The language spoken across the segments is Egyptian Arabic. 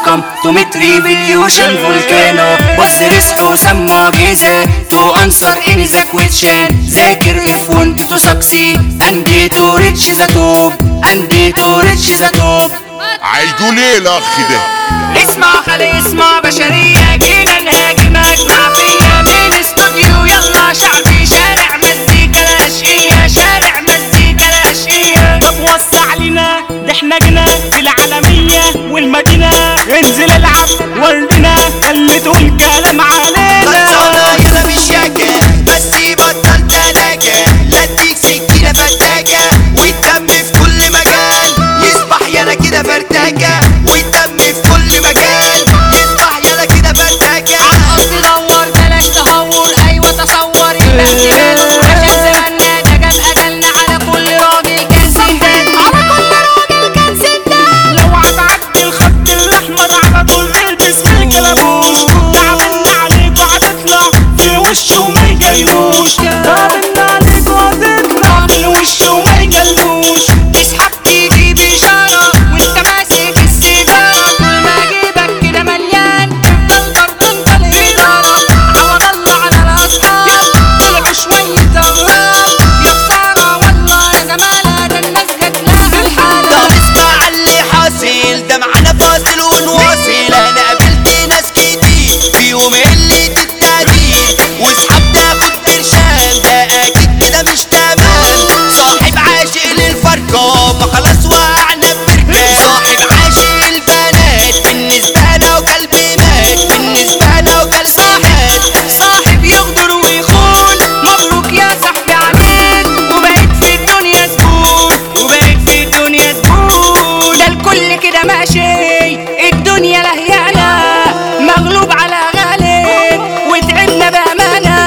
come to meet revolution volcano What's the risk to some معجزة To answer in the question ذاكر if want to succeed And to reach the top And to reach the top هيقول ايه الاخ ده اسمع خلي اسمع بشرية جينا نهاجم اجمع فيا من استوديو يلا شعبي شارع مزيكا الاشقية شارع مزيكا الاشقية طب وسع لنا ده احنا جنا في العالمية والمدينة انزل العب ورينا اللي تقول كلام علينا خلصانة يلا بالشاكة بس بطل تلاجة لا اديك سكينة فتاكة والدم في كل مكان يصبح يلا كده فرتاكة والدم في كل مكان يصبح يلا كده فرتاكة عالقصد دور بلاش تهور ايوه تصور الاحتمال عشان زماننا ده جاب اجلنا على كل راجل كان سندال على كل راجل كان سندال لو هتعدي الخط الاحمر على طول البس في الكلابوش تعبنا عليك وهتطلع في وشه وما يجلوش تعبنا عليك وهتطلع في وشه وما يجلوش تسحب تيجي بإشارة وانت ماسك السيجارة طول ما جيبك كده مليان تفضل برضه انت الإدارة عوض الله على الأصحاب طلعوا شوية أغراب يا خسارة والله يا زمالة ده الناس جات لها الحالة طب اسمع اللي حاصل ده معانا فاصل ونواصل انا قابلت ناس كتير فيهم قلة التقدير واصحاب تاخد برشام ده اكيد كده مش تمام صاحب عاشق للفرقة ما خلاص وقعنا ببركة صاحب عاشق البنات بالنسبة له قلبي مات بالنسبة له قلبي مات صاحب يغدر ويخون مبروك يا صاحبي عليك وبقيت في الدنيا زبون وبقيت في الدنيا زبون ده الكل كده ماشي الدنيا لهيانة مغلوب على غالب وتعبنا بأمانة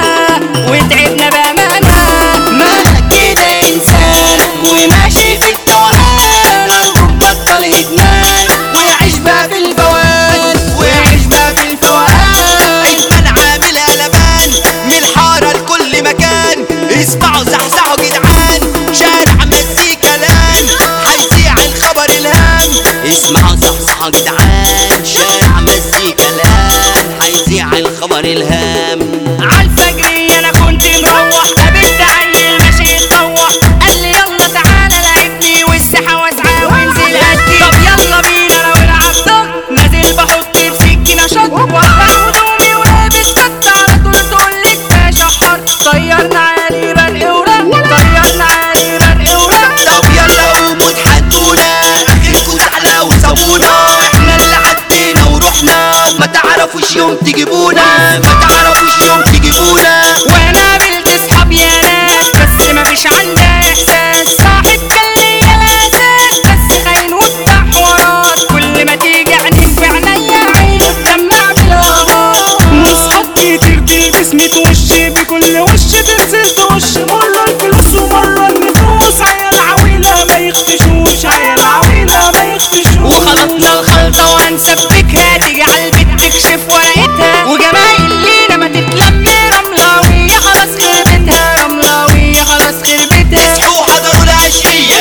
وتعبنا بأمانة مالك كده إنسان وماشي في التوهان أرجوك بطل إدمان ويعيش بقى في البوان ويعيش بقى في الفوهان ايمن عامل قلبان من الحارة لكل مكان اسمعوا زحزحوا جدعان شارع مزيكا لان هيذيع الخبر الهام اسمعوا زحزحوا جدعان شارع مزيكا لان هيذيع الخبر الهام عالفجرية انا كنت مروح قابلت عيل ماشي يتطوح قال لي يلا تعالى لعبني والساحة واسعة وانزل هدي طب يلا بينا لو العب ضغط نازل بحط في سكينة شط واقطع هدومي ولابس كت على طول تقول لي باشا حر طيرنا عالي برق ورق طيرنا عالي برق ورق طب يلا قوموا اتحدونا اخركوا زعلة وسابونا احنا اللي عدينا ورحنا ما تعرفوش يوم تجيبونا ما تعرفوش يوم تجيبونا وانا قابلت اصحاب يا ناس بس ما فيش عندها احساس صاحب كان ليا الاساس بس خاين وبتاع حوارات كل ما تيجي عينيك في عينيا عيني تدمع بالاغراض واصحاب كتير ببسمة وش بكل وش تنزل توش مرة الفلوس ومرة النفوس عيال عويلة ما يختشوش عيال عويلة ما يختشوش وخلطنا الخلطة وهنسبكها تيجي عالبيت تكشف ورقتها وجمايل لينا ما تتلم رملاوية خلاص خربتها رملاوية خلاص خربتها اصحوا حضروا العشية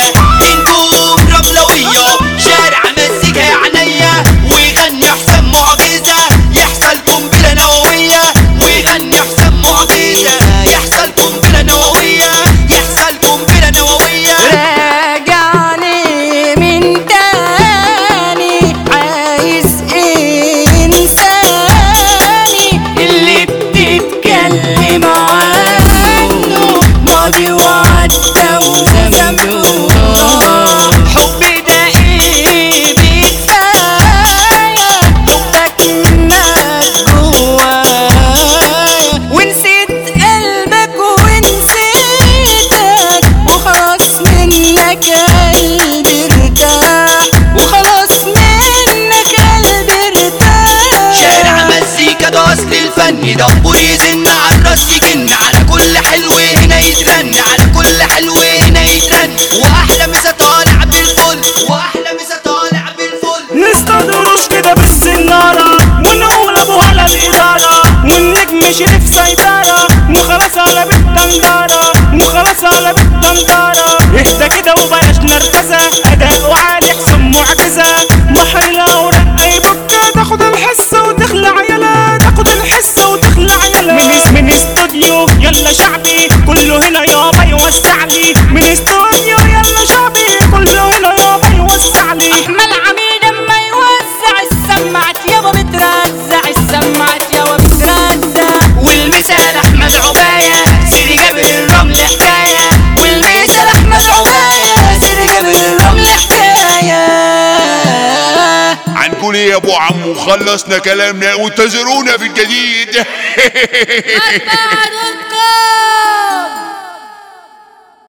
نجوم رملوية شارع مزيكا يا عينيا ويغني حسام معجزة يحصل قنبلة نووية ويغني حسام معجزة يحصل قنبلة نووية يحصل قنبلة نووية راجعني من تاني عايز انساني اللي بتتكلم عنه ماضي وعدى وزمنه حبي ده ايه بكفايه حبك منك جوايا ونسيت قلبك ونسيتك وخلاص منك قلبي ارتاح وخلاص منك قلبي ارتاح شارع مزيكا ده اصل الفن دبور يزن على الراس يجن على كل حلو هنا يترن على كل حلو هنا يترن واحلى مسا طالع بالفل واحلى مسا طالع بالفل نصطاد قروش كده بالسنارة ونقول ابو هلا الإدارة والنجم شريف سيطرة وخلاص على بيت دندارة وخلاص على بيت دندارة اهدى كده وبلاش نرفزة أداء عالي حسن معجزة بحر الأوراق يبكك هنا يابا يوسع لي من استوديو يلا شعبي كله هنا يابا يوسع لي احمد عميد اما يوزع السماعات يابا بترزع السماعات يابا بترزع والمثال احمد عباية سيدي جابر الرمل حكاية والمثال احمد عباية سيدي جابر الرمل حكاية هنقول ايه يا ابو عمو خلصنا كلامنا وانتظرونا في الجديد أتبع دكان